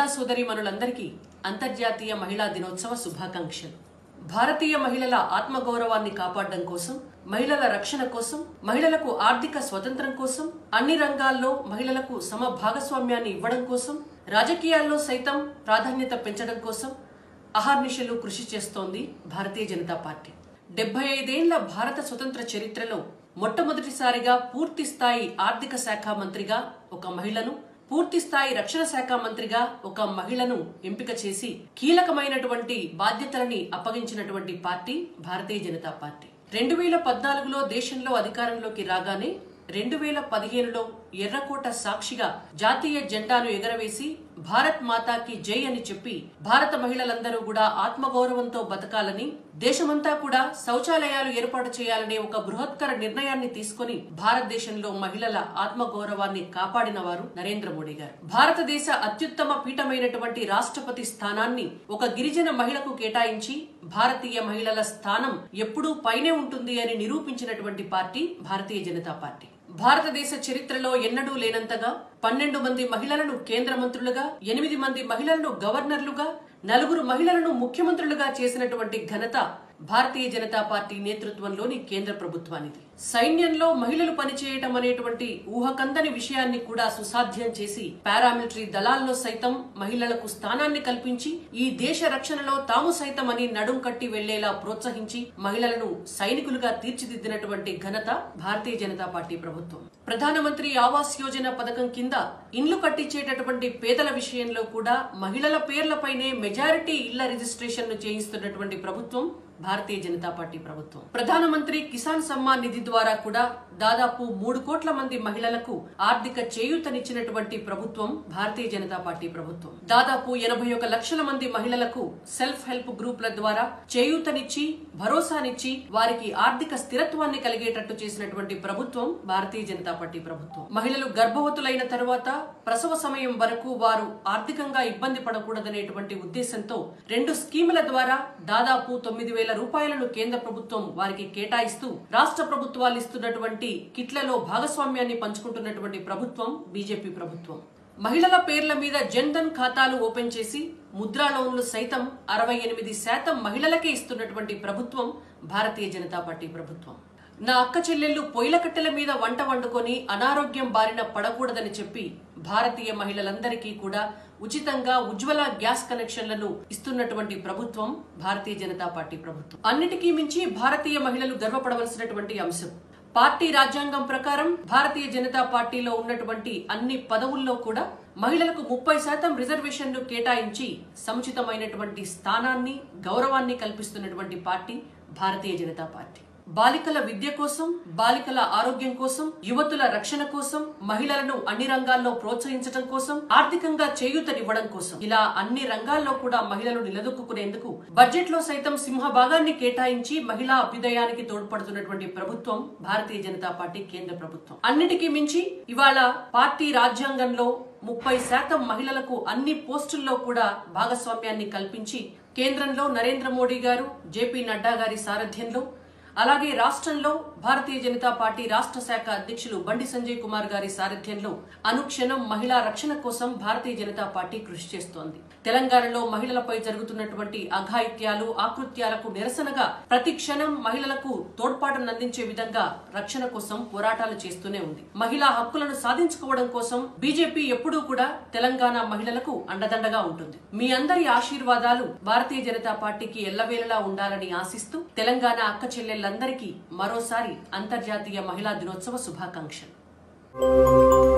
సోదరీమణులందరికీ అంతర్జాతీయ మహిళా దినోత్సవ శుభాకాంక్షలు భారతీయ మహిళల ఆత్మగౌరవాన్ని కాపాడడం కోసం మహిళల రక్షణ కోసం మహిళలకు ఆర్థిక స్వతంత్రం కోసం అన్ని రంగాల్లో మహిళలకు సమ భాగస్వామ్యాన్ని ఇవ్వడం కోసం రాజకీయాల్లో సైతం ప్రాధాన్యత పెంచడం కోసం అహర్నిశలు కృషి చేస్తోంది భారతీయ జనతా పార్టీ డెబ్బై ఐదేళ్ల భారత స్వతంత్ర చరిత్రలో మొట్టమొదటిసారిగా పూర్తి స్థాయి ఆర్థిక శాఖ మంత్రిగా ఒక మహిళను పూర్తి స్థాయి రక్షణ శాఖ మంత్రిగా ఒక మహిళను ఎంపిక చేసి కీలకమైనటువంటి బాధ్యతలని అప్పగించినటువంటి పార్టీ భారతీయ జనతా పార్టీ రెండు వేల పద్నాలుగులో దేశంలో అధికారంలోకి రాగానే రెండు వేల పదిహేనులో ఎర్రకోట సాక్షిగా జాతీయ జెండాను ఎగరవేసి భారత్ మాతాకి జై అని చెప్పి భారత మహిళలందరూ కూడా ఆత్మగౌరవంతో బతకాలని దేశమంతా కూడా శౌచాలయాలు ఏర్పాటు చేయాలనే ఒక బృహత్కర నిర్ణయాన్ని తీసుకొని భారతదేశంలో మహిళల ఆత్మగౌరవాన్ని కాపాడిన వారు నరేంద్ర మోడీ గారు భారతదేశ అత్యుత్తమ పీఠమైనటువంటి రాష్ట్రపతి స్థానాన్ని ఒక గిరిజన మహిళకు కేటాయించి భారతీయ మహిళల స్థానం ఎప్పుడూ పైనే ఉంటుంది అని నిరూపించినటువంటి పార్టీ భారతీయ జనతా పార్టీ భారతదేశ చరిత్రలో ఎన్నడూ లేనంతగా పన్నెండు మంది మహిళలను కేంద్ర మంత్రులుగా ఎనిమిది మంది మహిళలను గవర్నర్లుగా నలుగురు మహిళలను ముఖ్యమంత్రులుగా చేసినటువంటి ఘనత భారతీయ జనతా పార్టీ నేతృత్వంలోని కేంద్ర ప్రభుత్వానిది సైన్యంలో మహిళలు పనిచేయటం అనేటువంటి ఊహకందని విషయాన్ని కూడా సుసాధ్యం చేసి పారామిలిటరీ దళాల్లో సైతం మహిళలకు స్థానాన్ని కల్పించి ఈ దేశ రక్షణలో తాము సైతం అని నడుం కట్టి వెళ్లేలా ప్రోత్సహించి మహిళలను సైనికులుగా తీర్చిదిద్దినటువంటి ఘనత భారతీయ జనతా పార్టీ ప్రభుత్వం ప్రధానమంత్రి ఆవాస్ యోజన పథకం కింద ఇండ్లు కట్టించేటటువంటి పేదల విషయంలో కూడా మహిళల పేర్లపైనే మెజారిటీ ఇళ్ల రిజిస్ట్రేషన్ ను చేయిస్తున్నటువంటి ప్రభుత్వం భారతీయ జనతా పార్టీ ప్రభుత్వం ప్రధానమంత్రి కిసాన్ సమ్మాన్ నిధి ద్వారా కూడా దాదాపు మూడు కోట్ల మంది మహిళలకు ఆర్థిక చేయూతనిచ్చినటువంటి ప్రభుత్వం భారతీయ జనతా పార్టీ ప్రభుత్వం దాదాపు ఎనభై ఒక లక్షల మంది మహిళలకు సెల్ఫ్ హెల్ప్ గ్రూపుల ద్వారా చేయూతనిచ్చి భరోసానిచ్చి వారికి ఆర్థిక స్థిరత్వాన్ని కలిగేటట్టు చేసినటువంటి ప్రభుత్వం భారతీయ జనతా పార్టీ ప్రభుత్వం మహిళలు గర్భవతులైన తరువాత ప్రసవ సమయం వరకు వారు ఆర్థికంగా ఇబ్బంది పడకూడదనేటువంటి ఉద్దేశంతో రెండు స్కీముల ద్వారా దాదాపు తొమ్మిది వేల రూపాయలను కేంద్ర ప్రభుత్వం వారికి కేటాయిస్తూ రాష్ట్ర ప్రభుత్వాలు ఇస్తున్నటువంటి కిట్లలో భాగస్వామ్యాన్ని పంచుకుంటున్నటువంటి ప్రభుత్వం బీజేపీ ప్రభుత్వం మహిళల పేర్ల మీద జన్ ధన్ ఖాతాలు ఓపెన్ చేసి ముద్రా లోన్లు సైతం అరవై ఎనిమిది శాతం మహిళలకే ఇస్తున్నటువంటి ప్రభుత్వం భారతీయ జనతా పార్టీ ప్రభుత్వం నా అక్క చెల్లెళ్ళు పొయ్యిల కట్టెల మీద వంట వండుకొని అనారోగ్యం బారిన పడకూడదని చెప్పి భారతీయ మహిళలందరికీ కూడా ఉచితంగా ఉజ్వల గ్యాస్ కనెక్షన్లను ఇస్తున్నటువంటి ప్రభుత్వం భారతీయ జనతా పార్టీ ప్రభుత్వం అన్నిటికీ మించి భారతీయ మహిళలు గర్వపడవలసినటువంటి అంశం పార్టీ రాజ్యాంగం ప్రకారం భారతీయ జనతా పార్టీలో ఉన్నటువంటి అన్ని పదవుల్లో కూడా మహిళలకు ముప్పై శాతం రిజర్వేషన్లు కేటాయించి సముచితమైనటువంటి స్థానాన్ని గౌరవాన్ని కల్పిస్తున్నటువంటి పార్టీ భారతీయ జనతా పార్టీ బాలికల విద్య కోసం బాలికల ఆరోగ్యం కోసం యువతుల రక్షణ కోసం మహిళలను అన్ని రంగాల్లో ప్రోత్సహించడం కోసం ఆర్థికంగా చేయూతనివ్వడం కోసం ఇలా అన్ని రంగాల్లో కూడా మహిళలు నిలదొక్కునేందుకు బడ్జెట్ లో సైతం సింహభాగాన్ని కేటాయించి మహిళా అభ్యుదయానికి తోడ్పడుతున్నటువంటి ప్రభుత్వం భారతీయ జనతా పార్టీ కేంద్ర ప్రభుత్వం అన్నిటికీ మించి ఇవాళ పార్టీ రాజ్యాంగంలో ముప్పై శాతం మహిళలకు అన్ని పోస్టుల్లో కూడా భాగస్వామ్యాన్ని కల్పించి కేంద్రంలో నరేంద్ర మోడీ గారు జేపీ నడ్డా గారి సారథ్యంలో అలాగే రాష్ట్రంలో భారతీయ జనతా పార్టీ రాష్ట్ర శాఖ అధ్యక్షులు బండి సంజయ్ కుమార్ గారి సారథ్యంలో అనుక్షణం మహిళా రక్షణ కోసం భారతీయ జనతా పార్టీ కృషి చేస్తోంది తెలంగాణలో మహిళలపై జరుగుతున్నటువంటి అఘాయిత్యాలు ఆకృత్యాలకు నిరసనగా ప్రతి క్షణం మహిళలకు తోడ్పాటును అందించే విధంగా రక్షణ కోసం పోరాటాలు చేస్తూనే ఉంది మహిళా హక్కులను సాధించుకోవడం కోసం బీజేపీ ఎప్పుడూ కూడా తెలంగాణ మహిళలకు అండదండగా ఉంటుంది మీ అందరి ఆశీర్వాదాలు భారతీయ జనతా పార్టీకి ఎల్లవేళలా ఉండాలని ఆశిస్తూ తెలంగాణ అక్క చెల్లెళ్లందరికీ మరోసారి అంతర్జాతీయ మహిళా దినోత్సవ శుభాకాంక్షలు